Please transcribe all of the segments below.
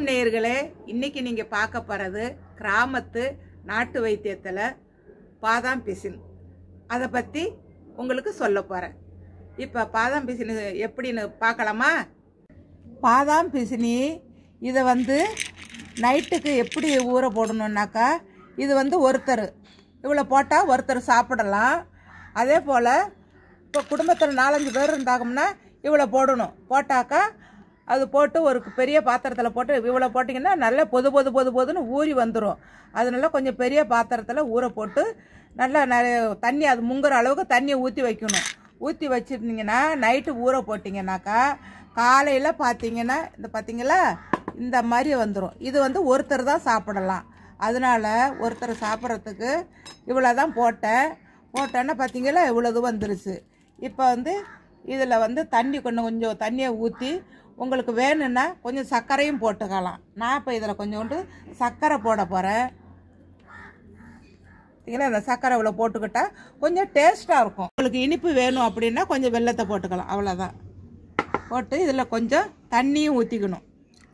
நேயர்களே இன்னைக்கு நீங்கள் பார்க்க போகிறது கிராமத்து நாட்டு வைத்தியத்தில் பாதாம் பிசின் அதை பற்றி உங்களுக்கு சொல்ல போகிறேன் இப்போ பாதாம் பிசின் எப்படின்னு பார்க்கலாமா பாதாம் பிசினி இதை வந்து நைட்டுக்கு எப்படி ஊற போடணுன்னாக்கா இது வந்து ஒருத்தர் இவ்வளோ போட்டால் ஒருத்தர் சாப்பிடலாம் அதே போல் இப்போ குடும்பத்தில் நாலஞ்சு பேர் இருந்தாங்கன்னா இவ்வளோ போடணும் போட்டாக்கா அது போட்டு ஒரு பெரிய பாத்திரத்தில் போட்டு இவ்வளோ போட்டிங்கன்னா நல்லா பொது பொது பொது பொதுன்னு ஊறி வந்துடும் அதனால கொஞ்சம் பெரிய பாத்திரத்தில் ஊற போட்டு நல்லா நிறைய தண்ணி அது முங்குற அளவுக்கு தண்ணியை ஊற்றி வைக்கணும் ஊற்றி வச்சுருந்தீங்கன்னா நைட்டு ஊற போட்டிங்கனாக்கா காலையில் பார்த்தீங்கன்னா இந்த பார்த்தீங்களா இந்த மாதிரி வந்துடும் இது வந்து ஒருத்தர் தான் சாப்பிடலாம் அதனால் ஒருத்தர் சாப்பிட்றதுக்கு இவ்வளோ தான் போட்டேன் போட்டேன்னா பார்த்தீங்களா இவ்வளோது வந்துருச்சு இப்போ வந்து இதில் வந்து தண்ணி கொஞ்சம் கொஞ்சம் தண்ணியை ஊற்றி உங்களுக்கு வேணும்னா கொஞ்சம் சர்க்கரையும் போட்டுக்கலாம் நான் இப்போ இதில் கொஞ்சோண்டு சர்க்கரை போட போகிறேன் பார்த்தீங்களா இந்த சர்க்கரை இவ்வளோ போட்டுக்கிட்டா கொஞ்சம் டேஸ்ட்டாக இருக்கும் உங்களுக்கு இனிப்பு வேணும் அப்படின்னா கொஞ்சம் வெல்லத்தை போட்டுக்கலாம் அவ்வளோதான் போட்டு இதில் கொஞ்சம் தண்ணியும் ஊற்றிக்கணும்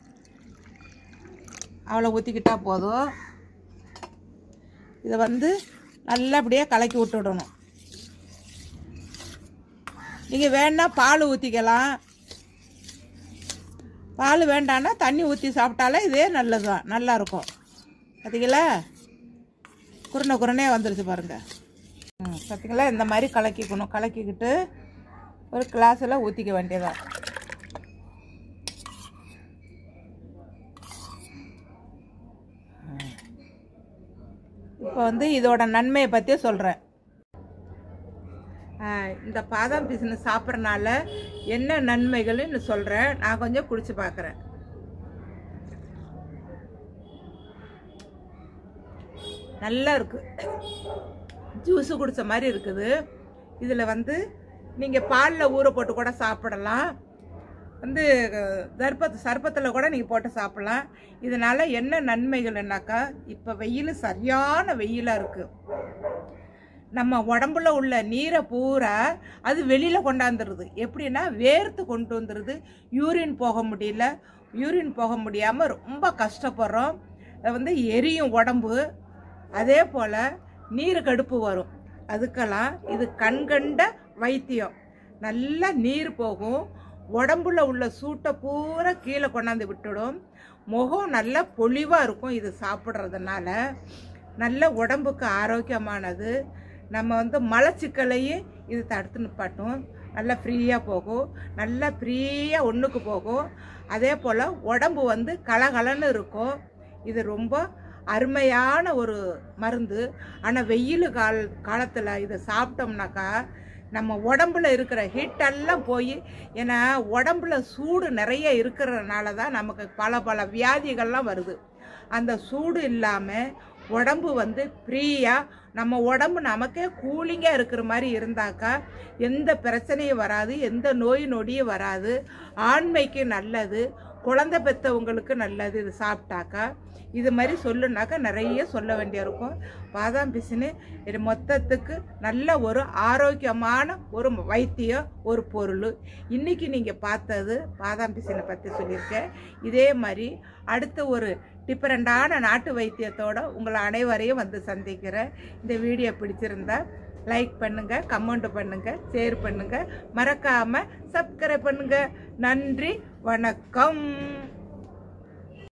அவ்வளோ ஊற்றிக்கிட்டா போதும் இதை வந்து நல்லபடியாக கலக்கி விட்டுடணும் நீங்கள் வேணா பால் ஊற்றிக்கலாம் பால் வேண்டான்னா தண்ணி ஊற்றி சாப்பிட்டாலே இதே நல்லது தான் நல்லா இருக்கும் பார்த்தீங்களா குருணை குருணையே வந்துருச்சு பாருங்கள் ம் பார்த்தீங்களா இந்த மாதிரி கலக்கிக்கணும் கலக்கிக்கிட்டு ஒரு கிளாஸில் ஊற்றிக்க வேண்டியதான் இப்போ வந்து இதோட நன்மையை பற்றி சொல்கிறேன் இந்த பாதாம் பிசினு சாப்பிட்றனால என்ன நன்மைகள்னு சொல்கிறேன் நான் கொஞ்சம் குடிச்சு பார்க்குறேன் நல்லா இருக்கு ஜூஸு குடித்த மாதிரி இருக்குது இதில் வந்து நீங்கள் பாலில் ஊற போட்டு கூட சாப்பிடலாம் வந்து சர்பத் சர்பத்தில் கூட நீங்கள் போட்டு சாப்பிடலாம் இதனால் என்ன நன்மைகள்னாக்கா இப்போ வெயில் சரியான வெயிலாக இருக்குது நம்ம உடம்புல உள்ள நீரை பூரா அது வெளியில் கொண்டாந்துருது எப்படின்னா வேர்த்து கொண்டு வந்துடுது யூரின் போக முடியல யூரின் போக முடியாமல் ரொம்ப கஷ்டப்படுறோம் அது வந்து எரியும் உடம்பு அதே போல் நீர் கடுப்பு வரும் அதுக்கெல்லாம் இது கண்கண்ட வைத்தியம் நல்லா நீர் போகும் உடம்புல உள்ள சூட்டை பூரா கீழே கொண்டாந்து விட்டுடும் முகம் நல்லா பொலிவாக இருக்கும் இது சாப்பிட்றதுனால நல்ல உடம்புக்கு ஆரோக்கியமானது நம்ம வந்து மலச்சிக்கலையும் இது தடுத்து நிப்பாட்டும் நல்லா ஃப்ரீயாக போகும் நல்லா ஃப்ரீயாக ஒன்றுக்கு போகும் அதே போல் உடம்பு வந்து கலகலன்னு இருக்கும் இது ரொம்ப அருமையான ஒரு மருந்து ஆனால் வெயில் கால் காலத்தில் இதை சாப்பிட்டோம்னாக்கா நம்ம உடம்புல இருக்கிற ஹீட்டெல்லாம் போய் ஏன்னா உடம்புல சூடு நிறைய இருக்கிறதுனால தான் நமக்கு பல பல வியாதிகள்லாம் வருது அந்த சூடு இல்லாமல் உடம்பு வந்து ஃப்ரீயாக நம்ம உடம்பு நமக்கே கூலிங்காக இருக்கிற மாதிரி இருந்தாக்கா எந்த பிரச்சனையும் வராது எந்த நோய் நொடியும் வராது ஆண்மைக்கு நல்லது குழந்தை பெற்றவங்களுக்கு நல்லது இது சாப்பிட்டாக்கா இது மாதிரி சொல்லுனாக்கா நிறைய சொல்ல வேண்டியிருக்கும் பாதாம் பிசினு இது மொத்தத்துக்கு நல்ல ஒரு ஆரோக்கியமான ஒரு வைத்தியம் ஒரு பொருள் இன்றைக்கி நீங்கள் பார்த்தது பாதாம் பிசினை பற்றி சொல்லியிருக்கேன் இதே மாதிரி அடுத்த ஒரு டிஃப்ரெண்டான நாட்டு வைத்தியத்தோட உங்களை அனைவரையும் வந்து சந்திக்கிறேன் இந்த வீடியோ பிடிச்சிருந்தா லைக் பண்ணுங்கள் கமெண்ட் பண்ணுங்கள் ஷேர் பண்ணுங்கள் மறக்காமல் சப்ஸ்கிரைப் பண்ணுங்கள் நன்றி வணக்கம்